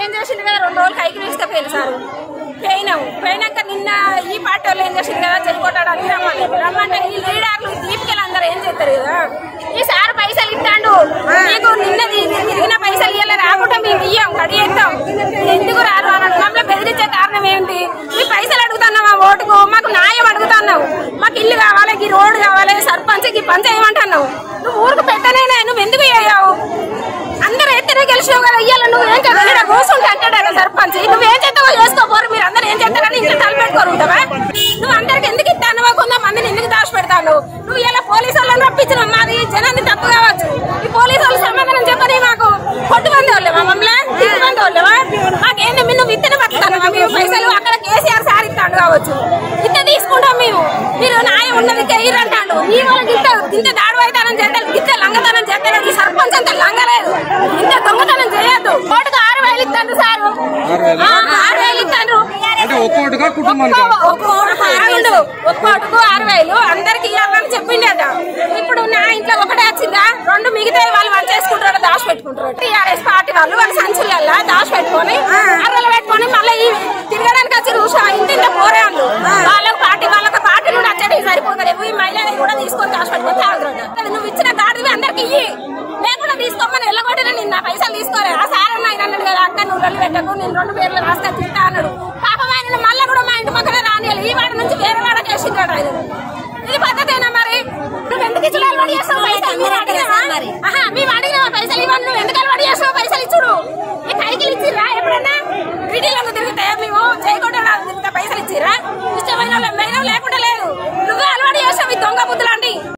ఏం చేసింది కదా రెండు రోజులు కైకి తీసుకుపోయారు సార్ పోయినాము పోయినాక నిన్న ఈ పార్టీ వాళ్ళు ఏం చేసింది కదా చెయ్యకొట్టాడు రమ్మని రమ్మంటే ఈ లీడర్లు దీపికలు అందరూ ఏం చేస్తారు కదా ఈ సార్ పైసలు ఇస్తాడు నీకు నిన్న ది- తిరిగిన పైసలు ఇవ్వాలి రాకుండా మేము ఇయ్యం కడి చేస్తాం ఎందుకు రారు అన్నట్టు మమ్మల్ని బెదిరించే కారణం ఏంటి మీ పైసలు అడుగుతున్నాం ఆ ఓటుకు మాకు న్యాయం అడుగుతున్నావు మాకు ఇల్లు కావాలి ఈ రోడ్డు కావాలి సర్పంచ్ ఈ పంచ ఏమంటున్నావు నువ్వు ఊరికి పెట్టనేనే నువ్వు ఎందుకు అయ్యావు అందరూ ఎత్తనే గెలిచినావు కదా ఇయ్యాల నువ్వు ఏం చేస్తావు ఇక్కడ కూర్చుంటే అంటాడు సర్పంచ్ నువ్వు ఏం చేస్తావో చేసుకోపోరు మీరు అందరూ ఏం చేస్తారని ఇంకా తలపెట్టుకోరు ఉంటావా నువ్వు అందరికి ఎందుకు ఇస్తాను కొంత మందిని ఎందుకు దాచి పెడతాను నువ్వు ఇలా పోలీసు వాళ్ళని రప్పించిన మాది జనాన్ని తప్పు కావచ్చు ఈ పోలీసు వాళ్ళు సమాధానం చెప్పని మాకు కొట్టు మంది వాళ్ళేమా మమ్మల్ని తిట్టు మంది వాళ్ళేమా మాకేంది మీరు నువ్వు ఇత్తనే పట్టుతాను మేము పైసలు అక్కడ కేసీఆర్ సార్ ఇస్తాడు కావచ్చు ఇంత తీసుకుంటాం మేము మీరు న్యాయం ఉన్నది కెయ్యరు అంటాడు నీ వాళ్ళకి ఇంత ఇంత దాడువైతానం చేస్తారు ఇంత లంగతనం చేస్తారు ఈ సర్పంచ్ అంత లంగలేదు ఇంత దొంగతనం చేయొద్దు ఓటుకు ఆరు వేలు ఇస్తాడు సారు ఆ, ఆరు వేలు ఇస్తాడు అంటే ఒక్కోటిగా కుటుంబానికి ఒక్క ఓటుకు ఆరు ఒక్క ఓటుకు ఆరు వేలు అందరికి ఇవ్వాలని చెప్పిండట ఇప్పుడు నా ఇంట్లో ఒకటే వచ్చిందా రెండు మిగతా వాళ్ళు వాళ్ళు చేసుకుంటారు దాచి పెట్టుకుంటారు టీఆర్ఎస్ పార్టీ వాళ్ళు వాళ్ళ సంచులల్లా దాచి పెట్టుకొని అర్రలు పెట్టుకొని మళ్ళీ ఈ తిరగడానికి వచ్చి చూసా ఇంటింట పోరే వాళ్ళు వాళ్ళకి పార్టీ వాళ్ళకి పార్టీ నుండి వచ్చేది సరిపోతలేవు ఈ మహిళలు కూడా తీసుకొని దాచి పెట్టుకొని తాగుతున్నట్టు అది నువ్వు ఇచ్చిన గాడివి అందరికి ఇయ్యి లేకుండా తీసుకోమని వెళ్ళగొట్టిన నిన్న నా పైసలు తీసుకోలే ఆ సార్ ఆయన అన్నాడు కదా అక్క నువ్వు రెండు పెట్టకు నేను రెండు పేర్లు రాసుకొని తింటా అన్నాడు పాపం ఆయన మళ్ళీ కూడా మా ఇంటి పక్కన రానియాలి ఈ వాడ నుంచి వేరే వాడకి వేసింటాడు ఆయన ఇది పద్ధతేనా మరి నువ్వు ఎందుకు ఇచ్చిన చేస్తావు పైసలు మీరు అడగండి.